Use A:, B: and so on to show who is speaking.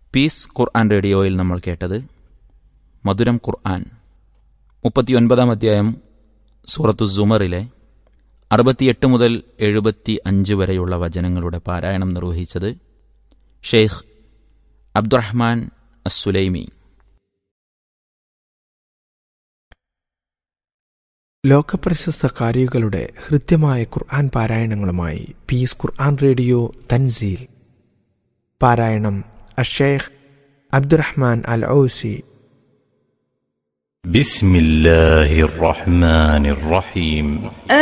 A: piece ഖുർആൻ റേഡിയോയിൽ നമ്മൾ കേട്ടത് മധുരം ഖുർആൻ മുപ്പത്തിയൊൻപതാം അധ്യായം സൂറത്തു സുമറിലെ അറുപത്തിയെട്ട് മുതൽ എഴുപത്തി അഞ്ച് വരെയുള്ള വചനങ്ങളുടെ പാരായണം നിർവഹിച്ചത് ഷെയ്ഖ് അബ്ദുറഹ്മാൻ അസ്സുലൈമി
B: ലോകപ്രശസ്ത കാരികളുടെ ഹൃദ്യമായ ഖുർആൻ പാരായണങ്ങളുമായി പീസ് ഖുർആൻ റേഡിയോ തൻസീൽ പാരായണം അഷേഖ് അബ്ദുറഹ്മാൻ അൽ ഔസി
C: بسم الله الرحمن الرحيم